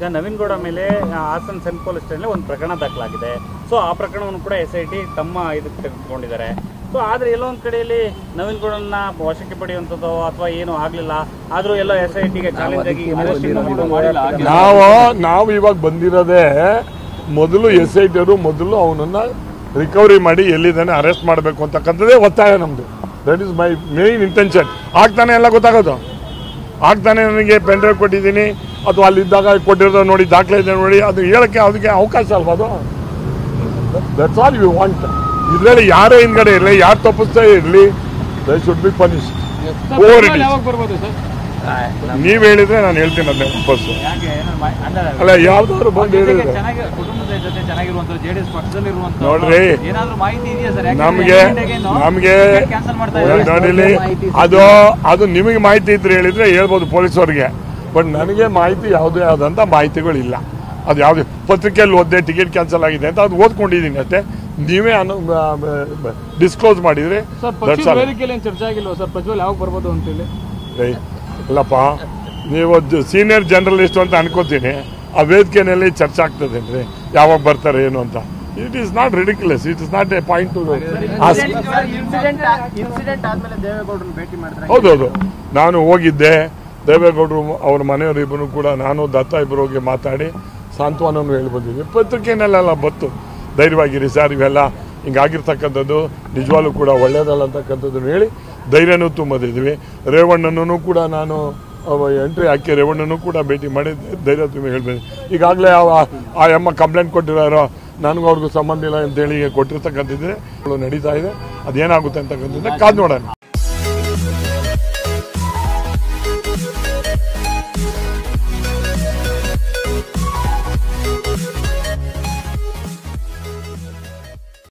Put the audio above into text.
ಈಗ ನವೀನ್ ಗೌಡ ಮೇಲೆ ಆ, ಹಾಸನ್ ಸೆಂಟ್ ಪೊಲೀಸ್ ಸ್ಟೇಷನ್ ಒಂದು ಪ್ರಕರಣ ದಾಖಲಾಗಿದೆ ಸೊ ಆ ಪ್ರಕರಣವನ್ನು ಕೂಡ ಎಸ್ ಐ ಟಿ ತಮ್ಮ ಇದಕ್ಕೆ ತೆಗೆದುಕೊಂಡಿದ್ದಾರೆ ಸೊ ಆದ್ರೆ ಎಲ್ಲೋ ಒಂದ್ ಕಡೆಯಲ್ಲಿ ನವೀನ್ ಗೌಡನ್ನ ವಶಕ್ಕೆ ಪಡೆಯುವಂಥದ್ದು ಅಥವಾ ಏನು ಆಗ್ಲಿಲ್ಲ ಆದ್ರೂ ಎಲ್ಲೋ ಎಸ್ ಐ ಟಿಗೆ ಚಾಲೆಂಜ್ ಆಗಿ arrest ಇನ್ನೂ ಮಾಡಿಲ್ಲ ನಾವು ನಾವು ಇವಾಗ ಬಂದಿರೋದೇ ಮೊದಲು ಎಸ್ ಐ ಟಿಯವರು ಮೊದಲು ಅವನನ್ನ ರಿಕವರಿ ಮಾಡಿ ಎಲ್ಲಿದ್ದಾನೆ ಅರೆಸ್ಟ್ ಮಾಡಬೇಕು ಅಂತಕ್ಕಂಥದ್ದೇ ಒತ್ತಾಯ ನಮ್ಮದು that is my main intention ಆಗ್ತಾನೆ ಎಲ್ಲ ಗೊತ್ತಾಗೋದು ಆಗ್ತಾನೆ ನನಗೆ ಪೆನ್ ಡ್ರೈವ್ ಕೊಟ್ಟಿದ್ದೀನಿ ಅಥವಾ ಅಲ್ಲಿದ್ದಾಗ ಕೊಟ್ಟಿರೋದು ನೋಡಿ ದಾಖಲೆ ಇದೆ ನೋಡಿ ಅದು ಹೇಳಕ್ಕೆ ಅದಕ್ಕೆ ಅವಕಾಶ ಅಲ್ವಾ ಅದು ದಟ್ಸ್ ಆಲ್ ಯು ವಾಂಟ್ ಇದರಲ್ಲಿ ಯಾರೇ ಹಿಂದ್ಗಡೆ ಇರಲಿ ಯಾರು ತಪ್ಪಿಸ್ತಾ ಇರಲಿ they should be punish over it ಯಾವಾಗ ಬರ್ಬೋದು ಸರ್ ನೀವು ಹೇಳಿದ್ರೆ ನಾನು ಹೇಳ್ತೀನಿ ಅದನ್ನ ವಾಪಸ್ಸು ಯಾಕೆ ಏನಾದ್ರು ಮಾ- ಅಂದ್ರೆ ಅಲ್ಲ ಯಾವ್ದಾದ್ರು ಬಂದು ಜೊತೆಗೆ ಹೇಳಿದ್ರೆ ಚೆನ್ನಾಗಿ ಕುಟುಂಬದ ಜೊತೆ ಚೆನ್ನಾಗಿರುವಂತ ಜೆಡಿಎಸ್ ಪಕ್ಷದಲ್ಲಿರುವಂತ ನೋಡ್ರಿ, ಏನಾದ್ರೂ ಮಾಹಿತಿ ಇದೆಯಾ ಸರ್ ನಮಗೆ ನಮಗೆ ಕ್ಯಾನ್ಸಲ್ ಮಾಡ್ತಾ ಇದ್ದಾರೆ ನೋಡಿಲಿ ಅದು ಅದು ನಿಮಗೆ ಮಾಹಿತಿ ಇದ್ರೆ ಹೇಳಿದ್ರೆ ಹೇಳ್ಬೋದು ಪೊಲೀಸವ್ರಿಗೆ ಬಟ್ ನನಗೆ ಮಾಹಿತಿ ಯಾವುದೇ ಆದಂಥ ಮಾಹಿತಿಗಳಿಲ್ಲ ಅದು ಯಾವುದು ಪತ್ರಿಕೆಯಲ್ಲಿ ಓದಿದೆ ಟಿಕೆಟ್ ಕ್ಯಾನ್ಸಲ್ ಆಗಿದೆ ಅಂತ ಅದು ಓದ್ಕೊಂಡಿದ್ದೀನಿ ಅಷ್ಟೇ ನೀವೇ ಅನು ಡಿಸ್ಕ್ಲೋಸ್ ಮಾಡಿದ್ರೆ ಸರ್ that's ಪಕ್ಷದ all. ವೇದಿಕೆಯಲ್ಲಿ ಏನು ಚರ್ಚೆ ಆಗಿಲ್ವಾ ಸರ್ ಪ್ರಜ್ವಲ್ ಯಾವಾಗ ಬರ್ಬೋದು ಅಂತೇಳಿ ಏಯ್, ಇಲ್ಲಪ್ಪ ನೀವು ಸೀನಿಯರ್ ಜರ್ನಲಿಸ್ಟ್ ಅಂತ ಅನ್ಕೋತೀನಿ ಆ ವೇದಿಕೆಯಲ್ಲಿ ಚರ್ಚೆ ಆಗ್ತದೇನ್ರಿ ಯಾವಾಗ ಬರ್ತಾರೆ ಏನು ಅಂತ it is not ridiculous it is not a point to incident incident ಆದ್ಮೇಲೆ ದೇವೇಗೌಡರನ್ನ ಭೇಟಿ ಮಾಡಿದ್ರೆ ಹೌದೌದು ನಾನು ಹೋಗಿದ್ದೆ ದೇವೇಗೌಡರು ಅವ್ರ ಮನೆಯವರು ಇಬ್ಬರು ಕೂಡ ನಾನು ದತ್ತ ಇಬ್ಬರು ಹೋಗಿ ಮಾತಾಡಿ ಸಾಂತ್ವನವನ್ನು ಹೇಳಿ ಬಂದಿದ್ವಿ ಪತ್ರಿಕೆನಲ್ಲೆಲ್ಲ ಬತ್ತು ಧೈರ್ಯವಾಗಿರಿ ಸರ್ ಇವೆಲ್ಲ ಹಿಂಗಾಗಿರ್ತಕ್ಕಂಥದ್ದು ನಿಜವಾಗ್ಲೂ ಕೂಡ ಒಳ್ಳೇದಲ್ಲ ಅಂತಕ್ಕಂಥದ್ದನ್ನು ಹೇಳಿ ಧೈರ್ಯನೂ ತುಂಬಿದ್ವಿ ರೇವಣ್ಣನೂ ಕೂಡ ನಾನು ಎಂಟ್ರಿ ಹಾಕಿ ರೇವಣ್ಣನೂ ಕೂಡ ಭೇಟಿ ಮಾಡಿ ಧೈರ್ಯ ತುಂಬಿ ಹೇಳ್ಬೇಕು ಈಗಾಗಲೇ ಆ ಎಮ್ಮ ಕಂಪ್ಲೇಂಟ್ ಕೊಟ್ಟಿರೋರು ನನಗೂ ಅವ್ರಿಗೂ ಸಂಬಂಧ ಇಲ್ಲ ಅಂತೇಳಿ ಕೊಟ್ಟಿರ್ತಕ್ಕಂಥದ್ದೇ ನಡೀತಾ ಇದೆ ಅದೇನಾಗುತ್ತೆ ಅಂತಕ್ಕಂಥದ್ದು ಕಾದು ನೋಡೋಣ